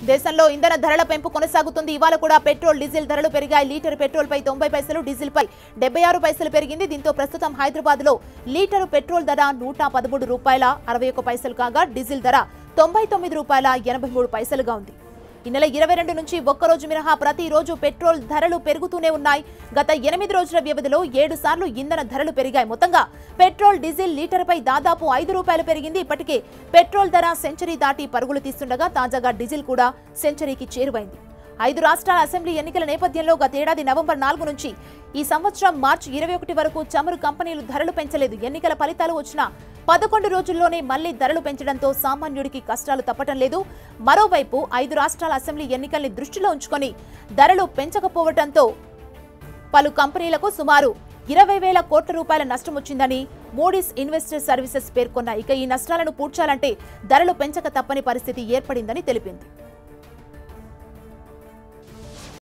దేశంలో ఇంధన ధరల పెంపు కొనసాగుతుంది ఇవాళ కూడా పెట్రోల్ డీజిల్ ధరలు పెరిగాయి లీటర్ పెట్రోల్ పై తొంభై పైసలు డీజిల్ పై డెబ్బై ఆరు పైసలు పెరిగింది దీంతో ప్రస్తుతం హైదరాబాద్ లో లీటరు పెట్రోల్ ధర నూట పదమూడు రూపాయల అరవై ఒక్క పైసలు కాగా డీజిల్ ధర తొంభై తొమ్మిది రూపాయల ఎనభై మూడు పైసలుగా ఉంది ఈ నెల ఇరవై రెండు నుంచి ఒక్కరోజు మినహా ప్రతిరోజు పెట్రోల్ ధరలు పెరుగుతూనే ఉన్నాయి గత ఎనిమిది రోజుల వ్యవధిలో ఏడు సార్లు ఇంధన ధరలు పెరిగాయి మొత్తంగా పెట్రోల్ డీజిల్ లీటర్పై దాదాపు ఐదు రూపాయలు పెరిగింది ఇప్పటికే పెట్రోల్ ధర సెంచరీ దాటి పరుగులు తీస్తుండగా తాజాగా డీజిల్ కూడా సెంచరీకి చేరువైంది ఐదు రాష్ట్రాల అసెంబ్లీ ఎన్నికల నేపథ్యంలో గతేడాది నవంబర్ నాలుగు నుంచి ఈ సంవత్సరం మార్చి ఇరవై ఒకటి వరకు చమురు కంపెనీలు ధరలు పెంచలేదు ఎన్నికల ఫలితాలు వచ్చిన పదకొండు రోజుల్లోనే మళ్లీ ధరలు పెంచడంతో సామాన్యుడికి కష్టాలు తప్పటం లేదు మరోవైపు ఐదు రాష్ట్రాల అసెంబ్లీ ఎన్నికల్ని దృష్టిలో ఉంచుకొని ధరలు పెంచకపోవడంతో పలు కంపెనీలకు సుమారు ఇరవై వేల కోట్ల రూపాయల నష్టం వచ్చిందని మోడీస్ ఇన్వెస్టర్ సర్వీసెస్ పేర్కొన్న ఇక ఈ నష్టాలను పూడ్చాలంటే ధరలు పెంచక తప్పని పరిస్థితి ఏర్పడిందని తెలిపింది